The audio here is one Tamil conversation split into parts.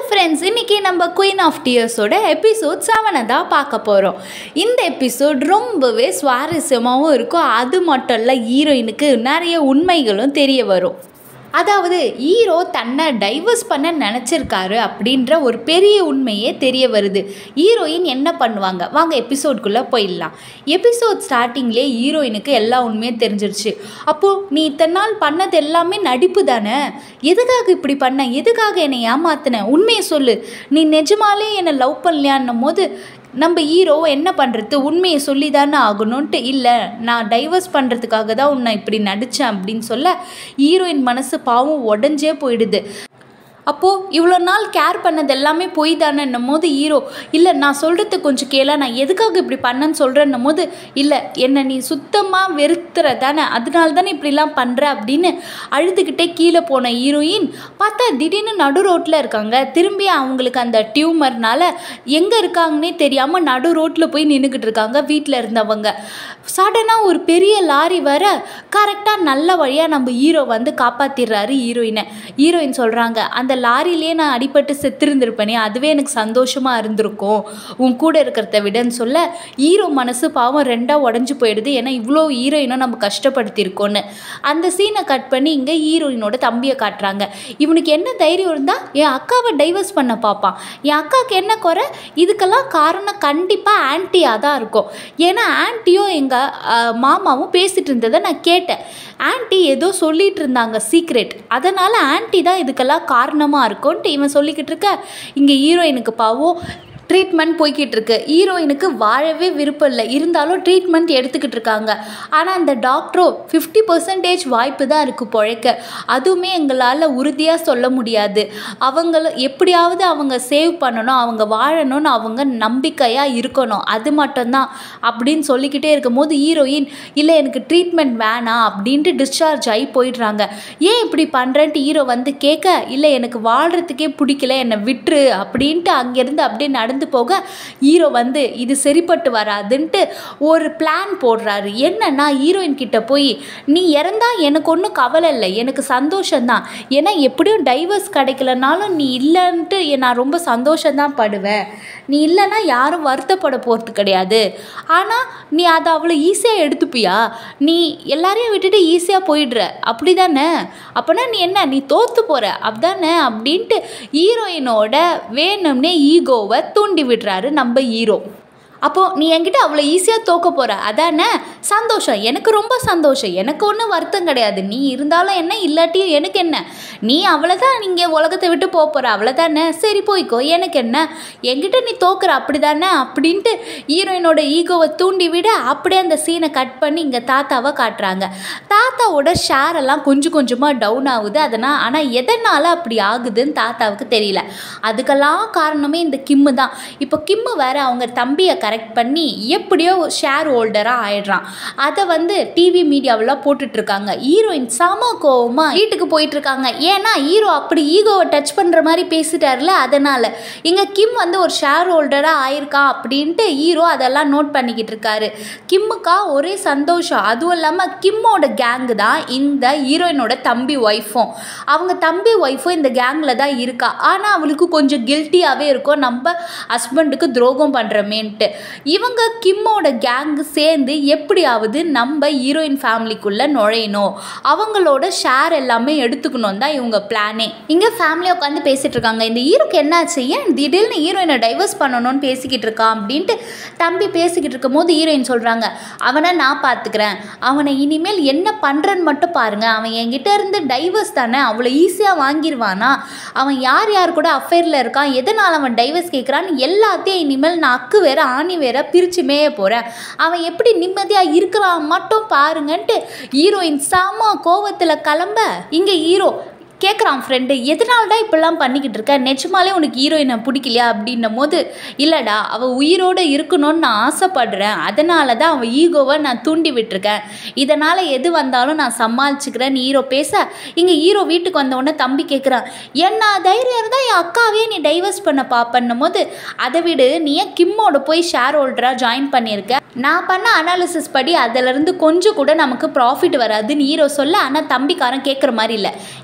ஃப்ரெண்ட்ஸ் இன்றைக்கி நம்ம குயின் ஆஃப் டியர்ஸோட எபிசோட் செவனை தான் பார்க்க போகிறோம் இந்த எபிசோட் ரொம்பவே சுவாரஸ்யமாகவும் இருக்கும் அது மட்டும் இல்லை ஹீரோயினுக்கு நிறைய உண்மைகளும் தெரிய வரும் அதாவது ஹீரோ தன்னை டைவர்ஸ் பண்ண நினச்சிருக்காரு அப்படின்ற ஒரு பெரிய உண்மையே தெரிய வருது ஹீரோயின் என்ன பண்ணுவாங்க வாங்க எபிசோட்குள்ளே போயிடலாம் எபிசோட் ஸ்டார்டிங்லேயே ஹீரோயினுக்கு எல்லா உண்மையும் தெரிஞ்சிருச்சு அப்போது நீ இத்தனை நாள் பண்ணது எல்லாமே நடிப்பு தானே எதுக்காக இப்படி பண்ண எதுக்காக என்னை ஏமாத்தின உண்மையை சொல்லு நீ நிஜமாலே என்னை லவ் பண்ணலையான்னும் போது நம்ம ஹீரோ என்ன பண்ணுறது உண்மையை சொல்லி தானே ஆகணும்ன்ட்டு இல்லை நான் டைவர்ஸ் பண்ணுறதுக்காக தான் உன்னை இப்படி நடித்தேன் அப்படின்னு சொல்ல ஹீரோயின் மனசு பாவம் உடஞ்சே போயிடுது அப்போது இவ்வளோ நாள் கேர் பண்ணது எல்லாமே போய் தானேன்னும் போது ஹீரோ இல்லை நான் சொல்கிறது கொஞ்சம் கேள நான் எதுக்காக இப்படி பண்ணேன்னு சொல்கிறேன்னும் போது இல்லை என்னை நீ சுத்தமாக வெறுத்துற தானே அதனால தானே இப்படிலாம் பண்ணுற அப்படின்னு அழுதுகிட்டே கீழே போன ஹீரோயின் பார்த்தா திடீர்னு நடு ரோட்டில் இருக்காங்க திரும்பி அவங்களுக்கு அந்த டியூமர்னால எங்கே இருக்காங்கன்னே தெரியாமல் நடு ரோட்டில் போய் நின்றுக்கிட்டு இருக்காங்க வீட்டில் இருந்தவங்க சடனாக ஒரு பெரிய லாரி வர கரெக்டாக நல்ல வழியாக நம்ம ஹீரோ வந்து காப்பாற்றிடுறாரு ஹீரோயினை ஹீரோயின் சொல்கிறாங்க அந்த லாரியிலே நான் அடிபட்டு செத்துருந்துருப்பேனே அதுவே எனக்கு சந்தோஷமாக இருந்திருக்கும் உன் கூட இருக்கிறத விடன்னு சொல்ல ஹீரோ மனசு பாவம் ரெண்டாக உடஞ்சி போயிடுது ஏன்னா இவ்வளோ ஹீரோயினை நம்ம கஷ்டப்படுத்தியிருக்கோன்னு அந்த சீனை கட் பண்ணி இங்கே ஹீரோயினோட தம்பியை காட்டுறாங்க இவனுக்கு என்ன தைரியம் இருந்தால் என் அக்காவை டைவர்ஸ் பண்ண பார்ப்பான் என் அக்காவுக்கு என்ன குறை இதுக்கெல்லாம் காரணம் கண்டிப்பாக ஆன்ட்டியாக தான் இருக்கும் ஏன்னா ஆன்ட்டியும் எங்கள் மாமாவும் பேசிகிட்டு இருந்ததை நான் கேட்டேன் ஆன்ட்டி ஏதோ சொல்லிட்டு இருந்தாங்க சீக்ரெட் அதனால் ஆன்ட்டி தான் இதுக்கெல்லாம் காரணமாக இருக்கும்ன்ட்டு இவன் சொல்லிக்கிட்டு இருக்க இங்கே ஹீரோயினுக்கு பாவம் ட்ரீட்மெண்ட் போய்கிட்டு இருக்கு ஹீரோயினுக்கு வாழவே விருப்பம் இல்லை இருந்தாலும் ட்ரீட்மெண்ட் எடுத்துக்கிட்டு இருக்காங்க ஆனால் அந்த டாக்டரோ ஃபிஃப்டி பர்சன்டேஜ் வாய்ப்பு தான் இருக்குது பிழைக்க அதுவுமே எங்களால் உறுதியாக சொல்ல முடியாது அவங்கள எப்படியாவது அவங்க சேவ் பண்ணணும் அவங்க வாழணும்னு அவங்க நம்பிக்கையாக இருக்கணும் அது மட்டும்தான் அப்படின்னு சொல்லிக்கிட்டே இருக்கும்போது ஹீரோயின் இல்லை எனக்கு ட்ரீட்மெண்ட் வேணாம் அப்படின்ட்டு டிஸ்சார்ஜ் ஆகி போயிடுறாங்க ஏன் இப்படி பண்ணுறேன்ட்டு ஹீரோ வந்து கேட்க இல்லை எனக்கு வாழ்கிறதுக்கே பிடிக்கல என்னை விட்டுரு அப்படின்ட்டு அங்கேருந்து அப்படியே நடந்து போக ஹீரோ வந்து இது சரிப்பட்டு வராதுன்ட்டு ஒரு பிளான் போடுறாரு என்னன்னா ஹீரோயின் கிட்ட போய் நீ இறந்தா எனக்கு ஒன்றும் கவலை இல்லை எனக்கு சந்தோஷம்தான் ஏன்னா எப்படியும் டைவர்ஸ் கிடைக்கலனாலும் நீ இல்லைன்ட்டு நான் ரொம்ப சந்தோஷம்தான் படுவேன் நீ இல்லைன்னா யாரும் வருத்தப்பட போகிறது கிடையாது ஆனால் நீ அதை அவ்வளோ ஈஸியாக எடுத்துப்பியா நீ எல்லாரையும் விட்டுட்டு ஈஸியாக போயிடுற அப்படி தானே அப்போனா நீ என்ன நீ தோற்று போகிற அப்படிதானே அப்படின்ட்டு ஹீரோயினோட வேணும்னே ஈகோவை தூண்டி விடுறாரு நம்ம ஹீரோ அப்போது நீ என்கிட்ட அவ்வளோ ஈஸியாக தோக்க போகிற அதானே சந்தோஷம் எனக்கு ரொம்ப சந்தோஷம் எனக்கு ஒன்றும் வருத்தம் கிடையாது நீ இருந்தாலும் என்ன இல்லாட்டியும் எனக்கு என்ன நீ அவ்வளோதான் நீங்கள் உலகத்தை விட்டு போக போகிற அவ்வளோதானே சரி போய்க்கோ எனக்கு என்ன என்கிட்ட நீ தோக்குற அப்படி தானே அப்படின்ட்டு ஹீரோயினோட ஈகோவை தூண்டி விட அப்படியே அந்த சீனை கட் பண்ணி இங்கே தாத்தாவை காட்டுறாங்க தாத்தாவோட ஷேர் எல்லாம் கொஞ்சம் கொஞ்சமாக டவுன் ஆகுது அதனால் ஆனால் எதனால் அப்படி ஆகுதுன்னு தாத்தாவுக்கு தெரியல அதுக்கெல்லாம் காரணமே இந்த கிம்மு தான் இப்போ கிம்மு வேற அவங்க தம்பியை கரெக்ட் பண்ணி எப்படியோ ஷேர் ஹோல்டராக ஆயிடுறான் அதை வந்து டிவி மீடியாவெல்லாம் போட்டுட்ருக்காங்க ஹீரோயின் சம கோவமாக வீட்டுக்கு போயிட்டுருக்காங்க ஏன்னா ஹீரோ அப்படி ஈகோவை டச் பண்ணுற மாதிரி பேசிட்டார்ல அதனால் இங்கே கிம் வந்து ஒரு ஷேர் ஹோல்டராக ஆயிருக்கான் அப்படின்ட்டு ஹீரோ அதெல்லாம் நோட் பண்ணிக்கிட்டு இருக்காரு கிம்முக்கா ஒரே சந்தோஷம் அதுவும் இல்லாமல் கிம்மோட கேங்கு தான் இந்த ஹீரோயினோட தம்பி ஒய்ஃபும் அவங்க தம்பி ஒய்ஃபும் இந்த கேங்கில் தான் இருக்கா ஆனால் அவளுக்கு கொஞ்சம் கில்ட்டியாகவே இருக்கும் நம்ம ஹஸ்பண்டுக்கு துரோகம் பண்ணுறமேன்ட்டு இவங்க கிம்மோட கேங்கு சேர்ந்து எப்படியாவது நம்ம ஹீரோயின் ஃபேமிலிக்குள்ளே நுழையணும் அவங்களோட ஷேர் எல்லாமே எடுத்துக்கணும் தான் இவங்க பிளானே இங்கே ஃபேமிலியாக உட்காந்து பேசிகிட்டு இருக்காங்க இந்த ஹீரோக்கு என்னாச்சு ஏன் திடீர்னு ஹீரோயினை டைவர்ஸ் பண்ணணும்னு பேசிக்கிட்டு இருக்கான் அப்படின்ட்டு தம்பி பேசிக்கிட்டு இருக்கும் போது ஹீரோயின் சொல்கிறாங்க அவனை நான் பார்த்துக்கிறேன் அவனை இனிமேல் என்ன பண்ணுறன்னு மட்டும் பாருங்கள் அவன் என்கிட்ட இருந்து டைவர்ஸ் தானே அவ்வளோ ஈஸியாக வாங்கிடுவானா அவன் யார் யார் கூட அஃபேரில் இருக்கான் எதனால் அவன் டைவர்ஸ் கேட்குறான்னு எல்லாத்தையும் இனிமேல் நான் அக்கு வேற ஆணி வேற பிரித்து மேய போகிறேன் அவன் எப்படி நிம்மதியாக இருக்கிறான் மட்டும் பாருங்கன்ட்டு ஹீரோயின் செம கோவத்தில் கிளம்ப இங்கே ஹீரோ கேட்குறான் ஃப்ரெண்டு எதனால தான் இப்படிலாம் பண்ணிக்கிட்டு இருக்க நிஜமாலே உனக்கு ஹீரோயினை பிடிக்கலையா அப்படின்னும் போது இல்லைடா அவள் உயிரோடு இருக்கணும்னு நான் ஆசைப்படுறேன் அதனால தான் அவன் ஈகோவை நான் தூண்டி விட்டுருக்கேன் இதனால் எது வந்தாலும் நான் சமாளிச்சுக்கிறேன் ஹீரோ பேச இங்கே ஹீரோ வீட்டுக்கு வந்தவொடனே தம்பி கேட்குறான் என்ன தைரியம் இருந்தால் என் அக்காவே நீ டைவர்ஸ் பண்ண பாப்பன்னும் போது அதை விடு நீ ஏன் கிம்மோட போய் ஷேர் ஹோல்டராக ஜாயின் பண்ணியிருக்க நான் பண்ண அனாலிசிஸ் படி அதிலிருந்து கொஞ்சம் கூட நமக்கு ப்ராஃபிட் வராதுன்னு ஹீரோ சொல்ல ஆனால் தம்பிக்காரன் கேட்குற மாதிரி இல்லை என்னோட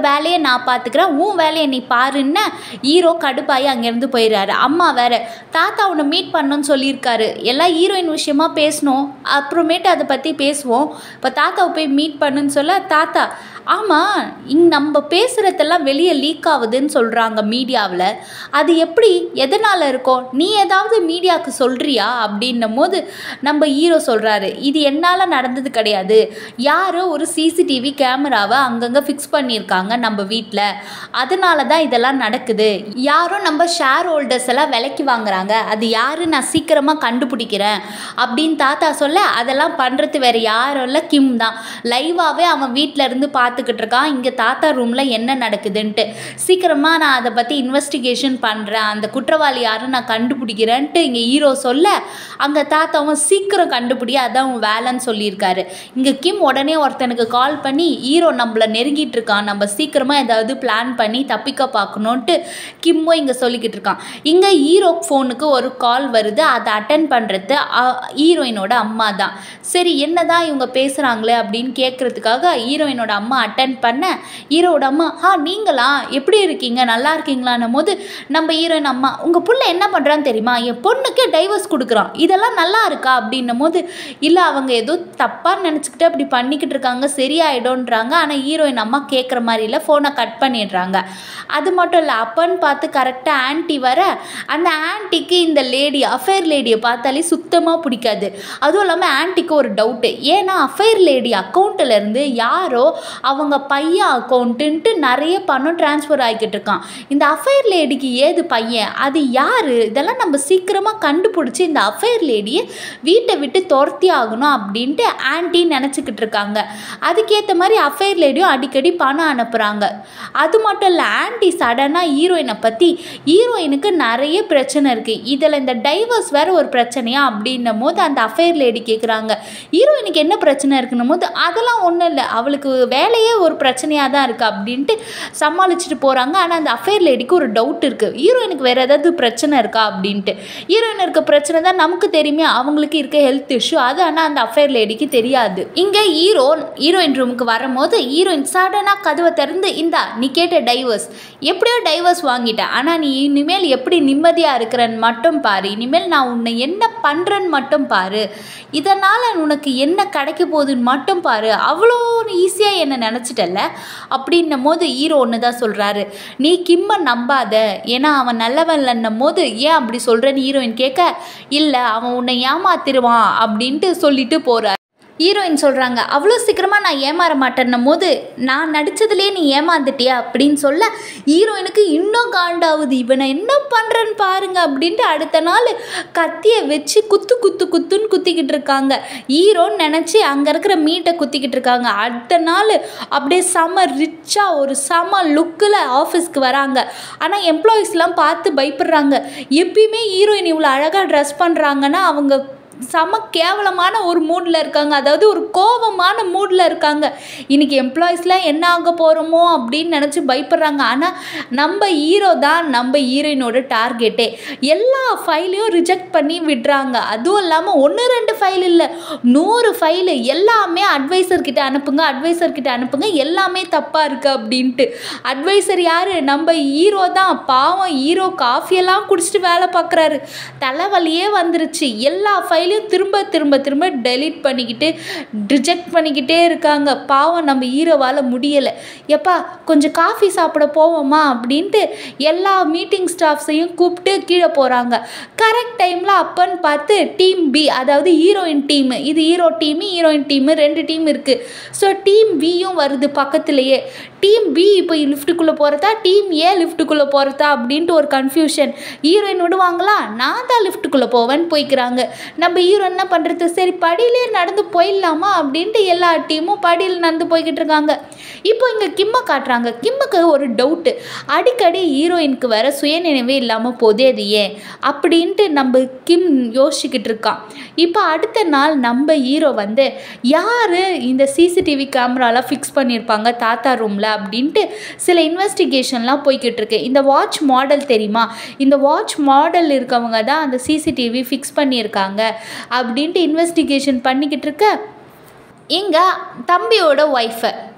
வேலையை நான் பார்த்துக்கிறேன் உன் வேலையை நீ பாருன்னு ஹீரோ கடுப்பாயி அங்கேருந்து போயிடுறாரு அம்மா வேற தாத்தா உன்னை மீட் பண்ணணும்னு சொல்லியிருக்காரு எல்லாம் ஹீரோயின் விஷயமா பேசணும் அப்புறமேட்டு அதை பற்றி பேசுவோம் இப்போ தாத்தாவை போய் மீட் பண்ணுன்னு சொல்ல தாத்தா ஆமாம் இங் நம்ம பேசுகிறதெல்லாம் வெளியே லீக் ஆகுதுன்னு சொல்கிறாங்க மீடியாவில் அது எப்படி எதனால் இருக்கும் நீ ஏதாவது மீடியாவுக்கு சொல்கிறியா அப்படின்னும் போது நம்ம ஹீரோ சொல்கிறாரு இது என்னால் நடந்தது கிடையாது யாரோ ஒரு சிசிடிவி கேமராவை அங்கங்கே ஃபிக்ஸ் பண்ணியிருக்காங்க நம்ம வீட்டில் அதனால தான் இதெல்லாம் நடக்குது யாரோ நம்ம ஷேர் ஹோல்டர்ஸ் எல்லாம் விலைக்கு வாங்குறாங்க அது யாரு நான் சீக்கிரமாக கண்டுபிடிக்கிறேன் அப்படின்னு தாத்தா சொல்ல அதெல்லாம் பண்ணுறது வேறு யாரும் இல்லை கிம் தான் லைவாகவே அவன் வீட்டில் இருந்து பார்த்துக்கிட்டு இருக்கான் இங்கே தாத்தா ரூமில் என்ன நடக்குதுன்ட்டு சீக்கிரமாக நான் அதை பற்றி இன்வெஸ்டிகேஷன் பண்ணுறேன் அந்த குற்றவாளி யாரும் நான் கண்டுபிடிக்கிறேன்ட்டு இங்கே ஹீரோ சொல்ல அங்கே தாத்தாவும் சீக்கிரம் கண்டுபிடி அதான் உன் வேலைன்னு சொல்லியிருக்காரு இங்கே கிம் உடனே ஒருத்தனுக்கு கால் பண்ணி ஹீரோ நம்மளை நெருங்கிட்டு இருக்கான் நம்ம சீக்கிரமாக ஏதாவது பிளான் பண்ணி தப்பிக்க பார்க்கணுன்ட்டு கிம்மோ இங்கே சொல்லிக்கிட்டு இருக்கான் இங்கே ஹீரோ ஃபோனுக்கு ஒரு கால் வருது அதை அட்டன் பண்ணுறது ஹீரோயினோட அம்மா தான் சரி என்னதான் இவங்க பேசுகிறாங்களே அப்படின்னு கேட்குறதுக்காக ஹீரோயினோட அம்மா அட்டன் பண்ண ஹீரோட அம்மா ஆ நீங்களா எப்படி இருக்கீங்க நல்லா இருக்கீங்களான்னும் போது நம்ம ஹீரோயின் அம்மா உங்கள் புள்ள என்ன பண்ணுறான்னு தெரியுமா என் பொண்ணுக்கே டைவர்ஸ் கொடுக்குறான் இதெல்லாம் நல்லா இருக்கா அப்படின்னும் போது இல்லை அவங்க ஏதோ தப்பாக நினச்சிக்கிட்டு அப்படி பண்ணிக்கிட்டு இருக்காங்க சரியாயிடும்ன்றாங்க ஆனால் ஹீரோயின் அம்மா கேட்குற மாதிரி இல்லை ஃபோனை கட் பண்ணிடுறாங்க அது மட்டும் இல்லை அப்பன்னு பார்த்து கரெக்டாக ஆன்ட்டி வர அந்த ஆன்ட்டிக்கு இந்த லேடி அஃபேர் லேடியை பார்த்தாலே சுத்தமாக பிடிக்காது அதுவும் இல்லாமல் ஆன்ட்டிக்கு ஒரு டவுட்டு ஏன்னா அஃபேர் லேடி அக்கௌண்ட்டிலேருந்து யாரோ அவங்க பையன் அக்கௌண்ட்டுன்ட்டு நிறைய பணம் ட்ரான்ஸ்ஃபர் ஆகிக்கிட்டு இருக்கான் இந்த அஃபேர் லேடிக்கு ஏது பையன் அது யார் இதெல்லாம் நம்ம சீக்கிரமாக கண்டுபிடிச்சி இந்த அஃபேர் லேடியை வீட்டை விட்டு துரத்தி ஆகணும் அப்படின்ட்டு ஆன்ட்டி நினச்சிக்கிட்டு இருக்காங்க அதுக்கேற்ற மாதிரி அஃபேர் லேடியும் அடிக்கடி பணம் அனுப்புகிறாங்க அது மட்டும் இல்லை ஆன்ட்டி சடனாக ஹீரோயினை பற்றி ஹீரோயினுக்கு நிறைய பிரச்சனை இருக்குது இதில் இந்த டைவர்ஸ் வேறு ஒரு பிரச்சனையா அப்படின்னும் போது அந்த அஃபேர் லேடி கேட்குறாங்க ஹீரோயினுக்கு என்ன பிரச்சனை இருக்குன்னும் போது அதெல்லாம் ஒன்றும் இல்லை அவளுக்கு வேலையே ஒரு பிரச்சனையாக தான் இருக்குது அப்படின்ட்டு சமாளிச்சுட்டு போகிறாங்க ஆனால் அந்த அஃபேர் லேடிக்கு ஒரு டவுட் இருக்குது ஹீரோயினுக்கு வேறு ஏதாவது பிரச்சனை இருக்கா அப்படின்ட்டு ஹீரோயின் இருக்க பிரச்சனை தான் நமக்கு தெரியுமே அவங்களுக்கு இருக்க ஹெல்த் இஷ்யூ அது ஆனால் அந்த அஃபேர் லேடிக்கு தெரியாது இங்கே ஹீரோ ஹீரோயின் ரூமுக்கு வரும்போது ஹீரோயின் சடனாக கதவை திறந்து இந்தா நீ கேட்ட டைவர்ஸ் எப்படியோ டைவர்ஸ் வாங்கிட்டேன் ஆனால் நீ இனிமேல் எப்படி நிம்மதியாக இருக்கிறன்னு மட்டும் பாரு இனிமேல் நான் உன்னை என்ன பண்ணுறேன்னு மட்டும் பாரு இதனால் உனக்கு என்ன கிடைக்க போகுதுன்னு மட்டும் பாரு அவ்வளோ ஈஸியாக என்னை நினச்சிட்டல அப்படின்னும் போது ஹீரோ ஒன்று தான் சொல்கிறாரு நீ கிம்மை நம்பாத ஏன்னா அவன் நல்லவன் இல்லைன்னும் போது ஏன் அப்படி சொல்கிறேன்னு ஹீரோயின் கேட்க இல்லை அவன் உன்னை ஏமாத்திடுவான் அப்படின்ட்டு சொல்லிட்டு போகிறார் ஹீரோயின் சொல்கிறாங்க அவ்வளோ சீக்கிரமாக நான் ஏமாற மாட்டேன்னும் போது நான் நடித்ததுலேயே நீ ஏமாந்துட்டியா அப்படின்னு சொல்ல ஹீரோயினுக்கு இன்னும் காண்டாகுது இவனை என்ன பண்ணுறேன்னு பாருங்க அப்படின்ட்டு அடுத்த நாள் கத்தியை வச்சு குத்து குத்து குத்துன்னு குத்திக்கிட்டு இருக்காங்க ஹீரோன்னு நினச்சி அங்கே இருக்கிற மீட்டை குத்திக்கிட்டு இருக்காங்க அடுத்த நாள் அப்படியே செம ரிச்சாக ஒரு செம லுக்கில் ஆஃபீஸ்க்கு வராங்க ஆனால் எம்ப்ளாயீஸ்லாம் பார்த்து பயப்படுறாங்க எப்பயுமே ஹீரோயின் இவ்வளோ அழகாக ட்ரெஸ் பண்ணுறாங்கன்னா அவங்க செம கேவலமான ஒரு மூடில் இருக்காங்க அதாவது ஒரு கோபமான மூடில் இருக்காங்க இன்னைக்கு எம்ப்ளாயீஸ்லாம் என்ன ஆக போகிறோமோ அப்படின்னு நினச்சி பயப்படுறாங்க ஆனால் நம்ம ஹீரோ தான் நம்ம ஹீரோயினோட டார்கெட்டே எல்லா ஃபைலையும் ரிஜெக்ட் பண்ணி விடுறாங்க அதுவும் இல்லாமல் ஒன்று ரெண்டு ஃபைல் இல்லை நூறு ஃபைலு எல்லாமே அட்வைசர் கிட்ட அனுப்புங்க அட்வைசர் கிட்ட அனுப்புங்க எல்லாமே தப்பாக இருக்குது அப்படின்ட்டு அட்வைசர் யார் நம்ம ஹீரோ தான் பாவம் ஹீரோ காஃபியெல்லாம் குடிச்சிட்டு வேலை பார்க்குறாரு தலைவலியே வந்துருச்சு எல்லா ஃபைலையும் திரும்ப திரும்ப திரும்ப டெலீட் பண்ணிக்கிட்டு ரிஜெக்ட் பண்ணிக்கிட்டே இருக்காங்க பாவம் நம்ம ஹீரோவால் முடியலை எப்பா கொஞ்சம் காஃபி சாப்பிட போவோமா அப்படின்ட்டு எல்லா மீட்டிங் ஸ்டாஃப்ஸையும் கூப்பிட்டு கீழே போகிறாங்க கரெக்ட் டைமில் அப்பன்னு பார்த்து டீம் பி அதாவது ஹீரோயின் டீமு இது ஹீரோ டீமு ஹீரோயின் டீமு ரெண்டு டீம் இருக்குது ஸோ டீம் பியும் வருது பக்கத்துலேயே டீம் பி இப்போ லிஃப்ட்டுக்குள்ளே போகிறதா டீம் ஏ லிஃப்ட்டுக்குள்ளே போகிறதா அப்படின்ட்டு ஒரு கன்ஃபியூஷன் ஹீரோயின் விடுவாங்களா நான் தான் லிஃப்ட்டுக்குள்ளே போவேன்னு போய்க்கிறாங்க நம்ம ஹீரோ என்ன பண்ணுறது சரி படியிலே நடந்து போயிடலாமா அப்படின்ட்டு எல்லா டீமும் படியில் நடந்து போய்கிட்டு இருக்காங்க இப்போ இங்கே கிம்மை காட்டுறாங்க கிம்முக்கு ஒரு டவுட்டு அடிக்கடி ஹீரோயினுக்கு வர சுயநினைவே இல்லாமல் போதே அது ஏன் அப்படின்ட்டு நம்ம கிம் யோசிச்சுக்கிட்டு இருக்கான் இப்போ அடுத்த நாள் நம்ம ஹீரோ வந்து யார் இந்த சிசிடிவி கேமராலாம் ஃபிக்ஸ் பண்ணியிருப்பாங்க தாத்தா ரூமில் அப்படின்ட்டு சில இன்வெஸ்டிகேஷன்லாம் போய்கிட்டு இருக்கு இந்த வாட்ச் மாடல் தெரியுமா இந்த வாட்ச் மாடல் இருக்கவங்க தான் அந்த சிசிடிவி ஃபிக்ஸ் பண்ணியிருக்காங்க அப்படின்ட்டு இன்வெஸ்டிகேஷன் பண்ணிக்கிட்டு இருக்க இங்கே தம்பியோட ஒய்ஃபை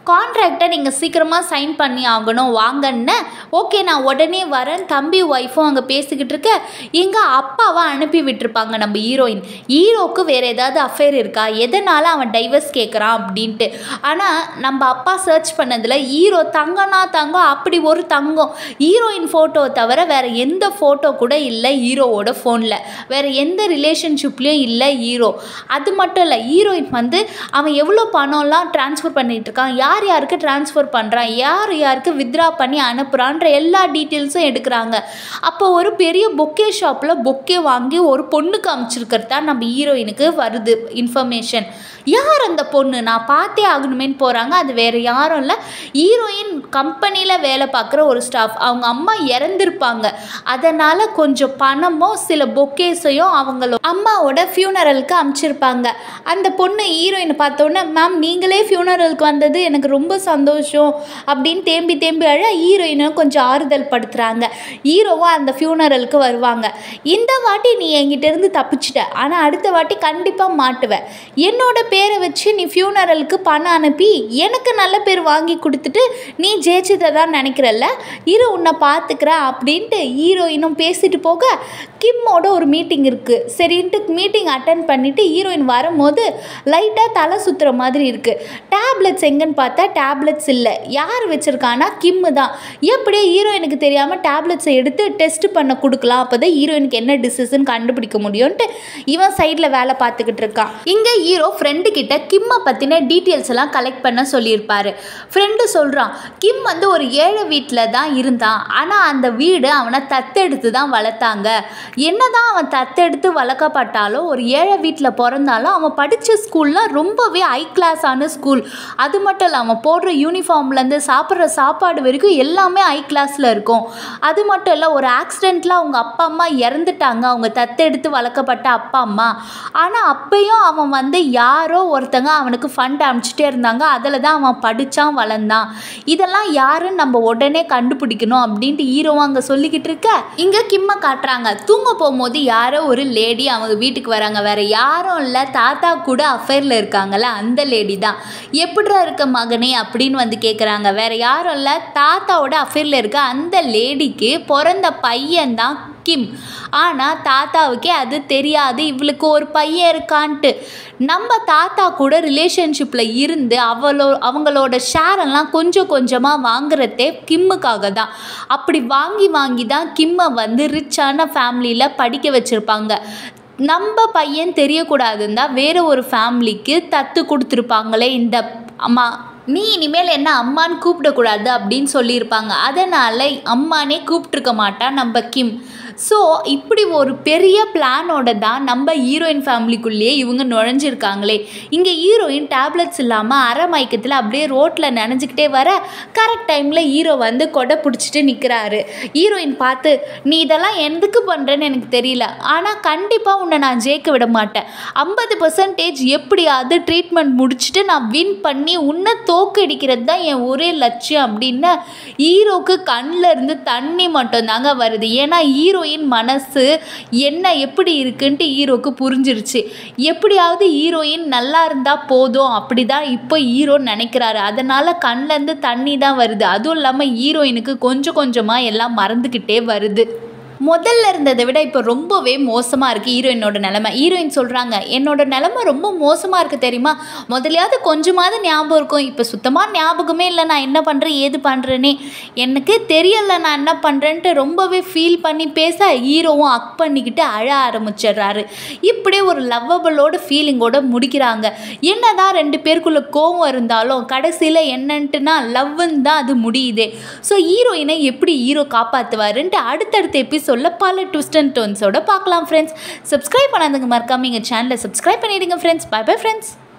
கான்ட்ராக்டை நீங்கள் சீக்கிரமாக சைன் பண்ணி ஆகணும் வாங்கன்னு ஓகே நான் உடனே வரேன் தம்பி ஒய்ஃபும் அங்கே பேசிக்கிட்டு இருக்க எங்கள் அப்பாவை அனுப்பி விட்டுருப்பாங்க நம்ம ஹீரோயின் ஹீரோக்கு வேறு ஏதாவது அஃபேர் இருக்கா எதனால் அவன் டைவர்ஸ் கேட்குறான் அப்படின்ட்டு ஆனால் நம்ம அப்பா சர்ச் பண்ணதில் ஹீரோ தங்கனா தங்கம் அப்படி ஒரு தங்கம் ஹீரோயின் ஃபோட்டோ தவிர வேறு எந்த ஃபோட்டோ கூட இல்லை ஹீரோவோட ஃபோனில் வேறு எந்த ரிலேஷன்ஷிப்லேயும் இல்லை ஹீரோ அது மட்டும் இல்லை ஹீரோயின் வந்து அவன் எவ்வளோ பணம்லாம் ட்ரான்ஸ்ஃபர் பண்ணிகிட்டு இருக்கான் யார் யாருக்கு ட்ரான்ஸ்ஃபர் பண்ணுறான் யார் யாருக்கு வித்ரா பண்ணி அனுப்புகிறான்ற எல்லா டீட்டெயில்ஸும் எடுக்கிறாங்க அப்போ ஒரு பெரிய பொக்கே ஷாப்பில் பொக்கே வாங்கி ஒரு பொண்ணுக்கு அமைச்சிருக்கிறது தான் நம்ம ஹீரோயினுக்கு வருது இன்ஃபர்மேஷன் யார் அந்த பொண்ணு நான் பார்த்தே ஆகணுமேன்னு போகிறாங்க அது வேறு யாரும் இல்லை ஹீரோயின் கம்பெனியில் வேலை பார்க்குற ஒரு ஸ்டாஃப் அவங்க அம்மா இறந்துருப்பாங்க அதனால் கொஞ்சம் பணமும் சில பொக்கேஸையும் அவங்களோட அம்மாவோட ஃபியூனரலுக்கு அமைச்சிருப்பாங்க அந்த பொண்ணு ஹீரோயினை பார்த்தோன்னே மேம் நீங்களே ஃபியூனரலுக்கு வந்தது எனக்கு ரொம்ப சந்தோஷம் அப்படின்னு தேம்பி தேம்பி அழ ஹீரோயினும் கொஞ்சம் ஆறுதல் படுத்துகிறாங்க ஹீரோவும் அந்த ஃபியூனரலுக்கு வருவாங்க இந்த வாட்டி நீ என்கிட்ட இருந்து தப்பிச்சிட்ட ஆனால் அடுத்த வாட்டி கண்டிப்பாக மாட்டுவ என்னோட பேரை வச்சு நீ ஃபியூனரலுக்கு பணம் அனுப்பி எனக்கு நல்ல பேர் வாங்கி கொடுத்துட்டு நீ ஜெயிச்சதை தான் நினைக்கிறல்ல இரு உன்னை பார்த்துக்கிறேன் அப்படின்ட்டு ஹீரோயினும் பேசிட்டு போக கிம்மோட ஒரு மீட்டிங் இருக்குது சரின்ட்டு மீட்டிங் அட்டன் பண்ணிவிட்டு ஹீரோயின் வரும்போது லைட்டாக தலை சுற்றுற மாதிரி இருக்குது டேப்லெட்ஸ் எங்கன்னு பார்த்தா டேப்லெட்ஸ் இல்லை யார் வச்சுருக்கானா கிம்மு தான் எப்படியோ ஹீரோயினுக்கு தெரியாமல் டேப்லெட்ஸை எடுத்து டெஸ்ட் பண்ண கொடுக்கலாம் அப்போ தான் ஹீரோயினுக்கு என்ன டிசீஸ்ன்னு கண்டுபிடிக்க முடியும்ன்ட்டு இவன் சைடில் வேலை பார்த்துக்கிட்டு இருக்கான் இங்கே ஹீரோ ஃப்ரெண்டு கிட்ட கிம்மை பற்றின டீட்டெயில்ஸ் எல்லாம் கலெக்ட் பண்ண சொல்லியிருப்பாரு ஃப்ரெண்டு சொல்கிறான் கிம் வந்து ஒரு ஏழை வீட்டில் தான் இருந்தான் ஆனால் அந்த வீடு அவனை தத்தெடுத்து தான் வளர்த்தாங்க என்னதான் அவன் தத்தெடுத்து வளர்க்கப்பட்டாலும் ஒரு ஏழை வீட்டில் பிறந்தாலும் அவன் படித்த ஸ்கூல்லாம் ரொம்பவே ஹை கிளாஸான ஸ்கூல் அது மட்டும் இல்லை அவன் போடுற யூனிஃபார்ம்லேருந்து சாப்பிட்ற சாப்பாடு வரைக்கும் எல்லாமே ஹை கிளாஸில் இருக்கும் அது மட்டும் இல்லை ஒரு ஆக்சிடெண்ட்டில் அவங்க அப்பா அம்மா இறந்துட்டாங்க அவங்க தத்தெடுத்து வளர்க்கப்பட்ட அப்பா அம்மா ஆனால் அப்பயும் அவன் வந்து யாரோ ஒருத்தங்க அவனுக்கு ஃபண்ட் அனுப்பிச்சிட்டே இருந்தாங்க அதில் தான் அவன் படித்தான் வளர்ந்தான் இதெல்லாம் யாருன்னு நம்ம உடனே கண்டுபிடிக்கணும் அப்படின்ட்டு ஹீரோவும் அங்கே சொல்லிக்கிட்டு இருக்க இங்கே கிம்மை காட்டுறாங்க தூங்க போகும்போது யாரோ ஒரு லேடி அவங்க வீட்டுக்கு வராங்க வேற யாரும் இல்லை தாத்தா கூட அஃபேரில் இருக்காங்கல்ல அந்த லேடி தான் எப்படிடா இருக்க மகனே அப்படின்னு வந்து கேட்குறாங்க வேற யாரும் இல்லை தாத்தாவோட அஃபேரில் இருக்க அந்த லேடிக்கு பிறந்த பையன்தான் கிம் ஆனால் தாத்தாவுக்கே அது தெரியாது இவளுக்கு ஒரு பையன் இருக்கான்ட்டு நம்ம தாத்தா கூட ரிலேஷன்ஷிப்பில் இருந்து அவளோ அவங்களோட ஷேரெல்லாம் கொஞ்சம் கொஞ்சமாக வாங்குறதே கிம்முக்காக தான் அப்படி வாங்கி வாங்கி தான் கிம்மை வந்து ரிச்சான ஃபேமிலியில் படிக்க வச்சுருப்பாங்க நம்ம பையன் தெரியக்கூடாதுன்னு தான் வேறு ஒரு ஃபேமிலிக்கு தத்து கொடுத்துருப்பாங்களே இந்த அம்மா நீ இனிமேல் என்ன அம்மான்னு கூப்பிடக்கூடாது அப்படின்னு சொல்லியிருப்பாங்க அதனால் அம்மானே கூப்பிட்ருக்க மாட்டா நம்ம கிம் ஸோ இப்படி ஒரு பெரிய பிளானோட தான் நம்ம ஹீரோயின் ஃபேமிலிக்குள்ளேயே இவங்க நுழைஞ்சிருக்காங்களே இங்கே ஹீரோயின் டேப்லெட்ஸ் இல்லாமல் அரை மயக்கத்தில் அப்படியே ரோட்டில் நனைஞ்சிக்கிட்டே வர கரெக்ட் டைமில் ஹீரோ வந்து கொடை பிடிச்சிட்டு நிற்கிறாரு ஹீரோயின் பார்த்து நீ இதெல்லாம் எதுக்கு பண்ணுறேன்னு எனக்கு தெரியல ஆனால் கண்டிப்பாக உன்னை நான் ஜெயிக்க விட மாட்டேன் ஐம்பது பர்சன்டேஜ் எப்படியாவது ட்ரீட்மெண்ட் முடிச்சுட்டு நான் வின் பண்ணி உன்னை தோக்கடிக்கிறது தான் என் ஒரே லட்சியம் அப்படின்னு ஹீரோக்கு கண்ணில் இருந்து தண்ணி மட்டும்தாங்க வருது ஏன்னா ஹீரோயின் மனசு என்ன எப்படி இருக்குன்ட்டு ஹீரோக்கு புரிஞ்சிருச்சு எப்படியாவது ஹீரோயின் நல்லா இருந்தால் போதும் அப்படி தான் இப்போ ஹீரோ நினைக்கிறாரு அதனால் கண்ணிலேருந்து தண்ணி தான் வருது அதுவும் இல்லாமல் ஹீரோயினுக்கு கொஞ்சம் கொஞ்சமாக எல்லாம் மறந்துக்கிட்டே வருது முதல்ல இருந்ததை விட இப்போ ரொம்பவே மோசமாக இருக்குது ஹீரோயினோட நிலமை ஹீரோயின் சொல்கிறாங்க என்னோட நிலமை ரொம்ப மோசமாக இருக்குது தெரியுமா முதலையாவது கொஞ்சமாவது ஞாபகம் இருக்கும் இப்போ சுத்தமாக ஞாபகமே இல்லை நான் என்ன பண்ணுறேன் ஏது பண்ணுறேனே எனக்கு தெரியல நான் என்ன பண்ணுறேன்ட்டு ரொம்பவே ஃபீல் பண்ணி பேச ஹீரோவும் அக் பண்ணிக்கிட்டு அழ ஆரம்பிச்சிடுறாரு இப்படியே ஒரு லவ்வபிளோட ஃபீலிங்கோட முடிக்கிறாங்க என்னதான் ரெண்டு பேருக்குள்ள கோவம் இருந்தாலும் கடைசியில் என்னன்ட்டுனா லவ்வுன்னு தான் அது முடியுதே ஸோ ஹீரோயினை எப்படி ஹீரோ காப்பாற்றுவாருன்ட்டு அடுத்தடுத்த எபிசோடில் பல ட்விஸ்ட் அண்ட் டோன்ஸோட பார்க்கலாம் ஃப்ரெண்ட்ஸ் சப்ஸ்கிரைப் பண்ணாதுங்க மறக்காம எங்கள் சேனலை சப்ஸ்கிரைப் பண்ணிடுங்க ஃப்ரெண்ட்ஸ் பை பை ஃப்ரெண்ட்ஸ்